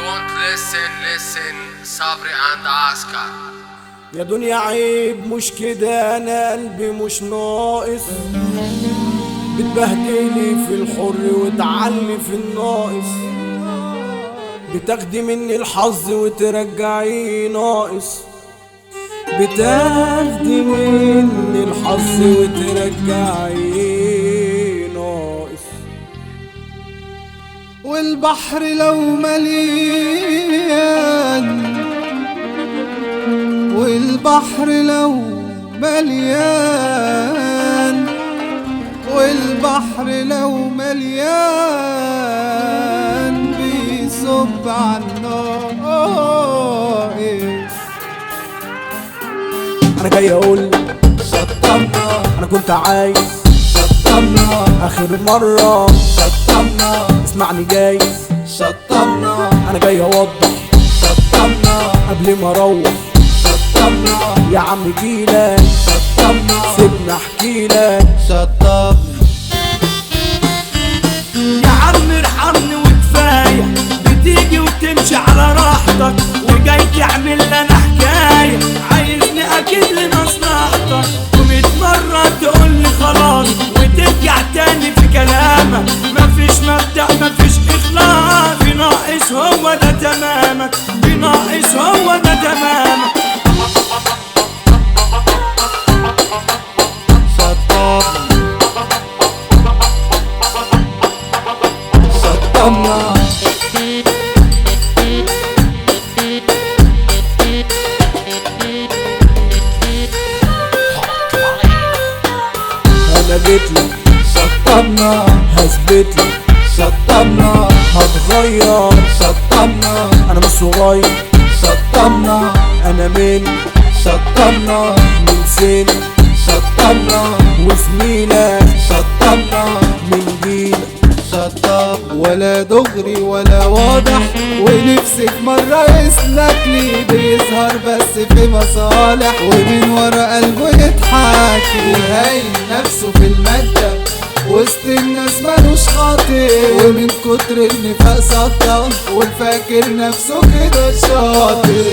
won't listen, listen, Sabri and Oscar. يا دنيا عيب مش كده انا قلبي مش ناقص بتبهدلي في الحر وتعلي في الناقص بتاخدي مني الحظ وترجعيه ناقص بتاخدي مني الحظ وترجعيه ناقص والبحر لو مليان والبحر لو مليان والبحر لو مليان بيصب عالنار انا جاي اقول شطبنا انا كنت عايز شطبنا اخر مرة شطبنا اسمعني جايز شطبنا انا جاي اوضح شطبنا قبل ما اروح شطبنا يا عم جيلك شطبنا سيبنا احكيلك شطبنا يا عم ارحمني وكفايه بتيجي وتمشي على راحتك وجاي تعمل لنا حكايه عايزني اكيد لمصلحتك وميت مره تقول لي خلاص وترجع تاني في كلامك مفيش مبدا مفيش اخلاص بناقص هو ده تمامك بناقص هو ده تمامك شطبنا شطبنا انا جيتلك شطبنا هثبتلك شطبنا هتغير شطبنا انا مش صغير شطبنا انا من شطبنا من سن شطبنا وزميلك شطبنا من جيلك شطب ولا دغري ولا واضح ونفسك مرة يسلك لي بيظهر بس في مصالح ومن ورا قلبه يضحك وهاين نفسه في المادة وسط الناس ملوش خاطر ومن كتر النفاق سطة والفاكر نفسه كده شاطر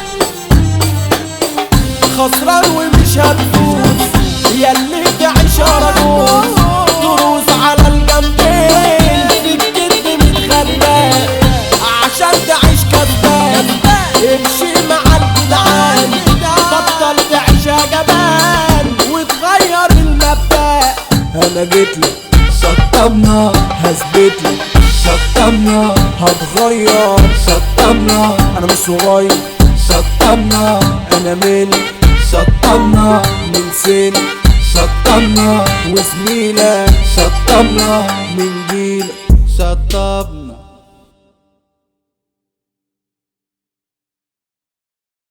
خسران ومش هتفوز ياللي تعيش رجوز دروس على الجنبين في الكذب متخبى عشان تعيش كذاب امشي مع الجدعان بطل تعيش يا جبان وتغير المبدأ انا جيتلك شطبنا هثبتلك شطبنا هتغير شطبنا انا مش صغير شطبنا انا من شطبنا من سن شطبنا وزميلك شطبنا من جيلك شطبنا